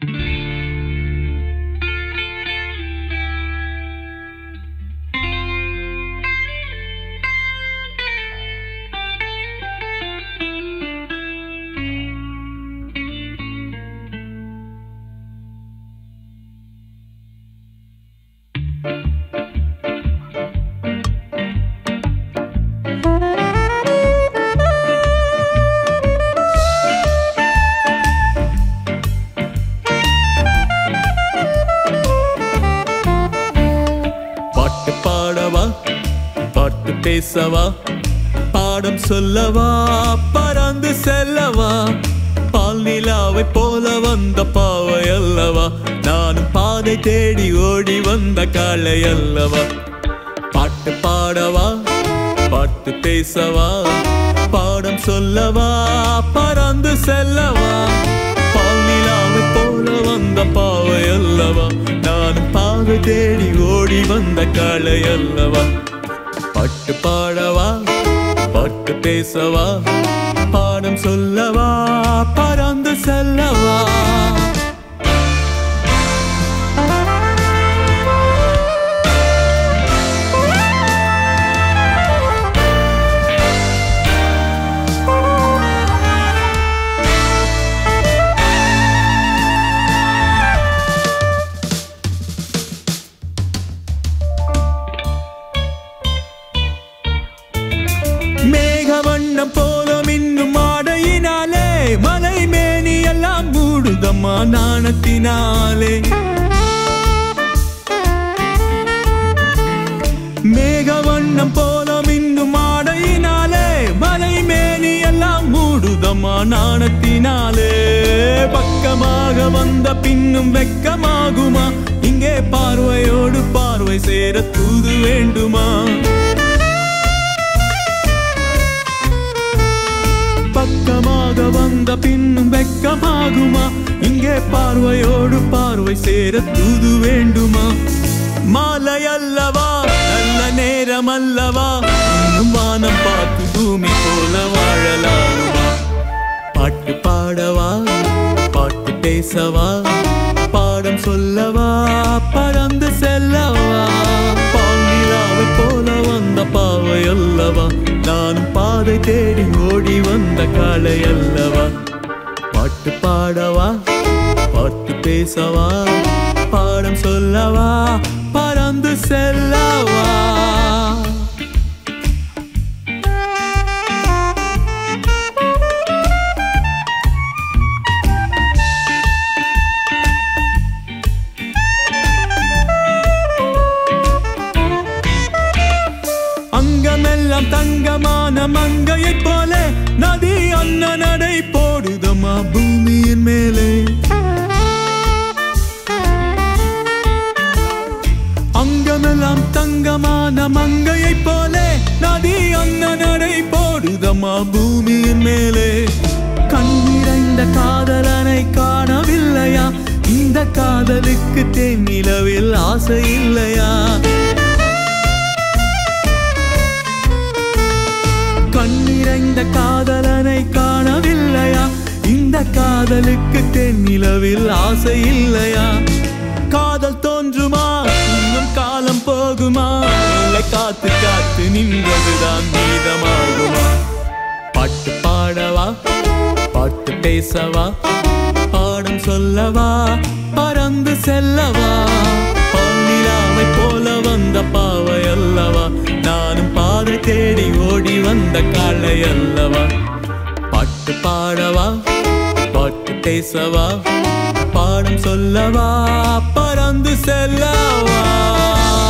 பாட்டு பாடவா பாட்டு பேசவா பாடம் சொல்லவா பறந்து செல்லவா பால் நிலாவை போல வந்த பாவை அல்லவா நானும் பாதை தேடி ஓடி வந்த காளை அல்லவா பாட்டு பாடவா பாட்டு பேசவா பாடம் சொல்லவா பறந்து செல்லவா பால் நிலாவை போல வந்த பாவை அல்லவா நானும் பாதை தேடி ஓடி வந்த காளை அல்லவா பாட்டு பாடவா பாட்டு பேசவா பாடம் சொல்லவா பறந்து செல்லவா மேக வண்ணம் போல மின்னும் ஆடையினாலே மலை மேனி எல்லாம் மூடுதம்மா நாணத்தினாலே மேக வண்ணம் போல மின்னும் ஆடையினாலே மலை மேனி எல்லாம் மூடுதம்மா நாணத்தினாலே பக்கமாக வந்த பின்னும் வெக்கமாகுமா இங்கே பார்வையோடு பார்வை சேர தூது வேண்டுமா பக்கமாக வந்த பின்னும் வெக்கமாகுமா இங்கே பார்வையோடு பார்வை சேர தூது வேண்டுமா மாலை அல்லவா நல்ல நேரம் அல்லவா இன்னும் வானம் பார்த்து பூமி போல வாழலாமா பாட்டு பாடவா பாட்டு பேசவா பாடம் சொல்லவா பறந்து செல்லவா பாங்கிலாவை போல வந்த பாவை அல்லவா நானும் பாதை தேடி ஓடி வந்த காளை அல்லவா பாட்டு பாடவா பாட்டு பேசவா பாடம் சொல்லவா பறந்து செல்லவா அங்கமெல்லாம் தங்கமான மங்கையைப் போல நதி அன்ன நடை போடுதமா பூமியின் மேலே அங்கமெல்லாம் தங்கமான மங்கையைப் போல நதி அன்ன நடை போடுதமா பூமியின் மேலே கண்ணிறைந்த காதலனை காணவில்லையா இந்த காதலுக்கு தென்னிலவில் ஆசை இல்லையா கண்ணிறைந்த காதலனை காணவில்லையா இந்த காதலுக்கு தென்னிலவில் ஆசை இல்லையா காதல் தோன்றுமா இன்னும் காலம் போகுமா இல்லை காத்து காத்து நின்றதுதான் மீதமாகுமா பாட்டு பாடவா பாட்டு பேசவா பாடம் சொல்லவா பறந்து செல்லவா பாண்டிலாவை போல வந்த பாவை அல்லவா நானும் பாதை தேடி ஓடி வந்த காளை அல்லவா பாட்டு பாடவா பாட்டு பேசவா பாடம் சொல்லவா பறந்து செல்லவா